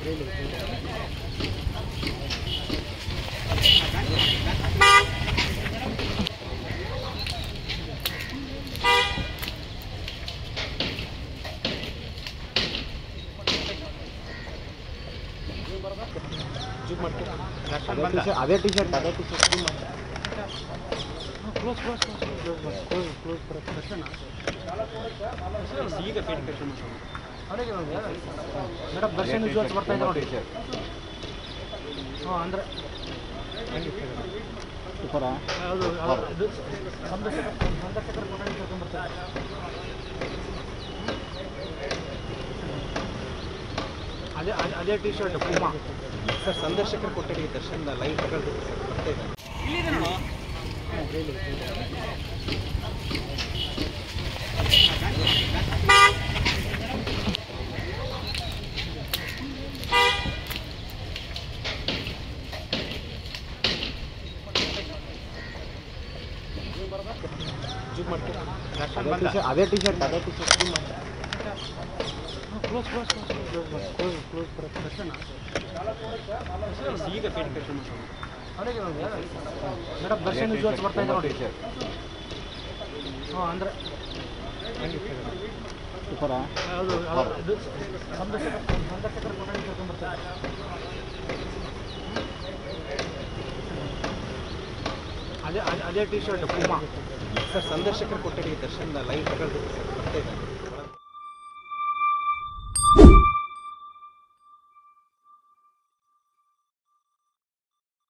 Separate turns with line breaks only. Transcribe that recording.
ಅದೇ T shirt ಅದೇ T shirt
close close close close close close ಈಗ ಫೇಟ್ ಕಸ್ಟಮರ್ ಮೇಡಮ್ ದರ್ಶನ್ ವಿಜುವಲ್ಸ್ ಬರ್ತಾ ಇದೆ ನೋಡಿ ಹಾಂ ಅಂದರೆ
ಸೂಪರಾ
ಅದು ಅದು- ಇದು ಸಂದರ್ಶಕ ಸಂದರ್ಶಕರ ಕೊಠಡಿ ಕರ್ಕೊಂಡ್ಬರ್ತಾರೆ ಅದೇ ಅದೇ- ಅದೇ ಟಿ ಶರ್ಟ್ ಪೂಮಾ
ಸರ್ ಸಂದರ್ಶಕರ ಕೊಠಡಿ ದರ್ಶನ್ ಲೈವ್ ತಗೊಳ್ಬೇಕು ಸರ್ ಬರ್ತಾ ಇದೆ
ಜೂಮ್ ಮಾಡ್ತೀನಿ
ಅದೇ ಟಿ ಶರ್ಟ್ ಅದೇ ಟಿ ಶರ್ಟ್ ಅದೇ T shirt
close close close close close close ದರ್ಶನ ಈಗ ಫೇಟ್ ಕಸ್ಟಮರ್ ಮೇಡಮ್ ದರ್ಶನ್ ವಿಜುವಲ್ಸ್ ಬರ್ತಾ ಇದೆ ನೋಡಿ ಹಾಂ ಅಂದರೆ
ಸೂಪರಾ
ಅದು ಅದು- ಇದು ಸಂದರ್ಶಕ ಸಂದರ್ಶಕರ ಕೊಠಡಿ ಕರ್ಕೊಂಡ್ಬರ್ತಾರೆ ಅದೇ ಅದೇ- ಅದೇ ಟಿ ಶರ್ಟ್ ಪೂಮಾ
ಸರ್ ಸಂದರ್ಶಕರ ಕೊಠಡಿ ದರ್ಶನ್ ಲೈವ್ ತಗೊಳ್ಬೇಕು ಸರ್ ಬರ್ತಾ ಇದೆ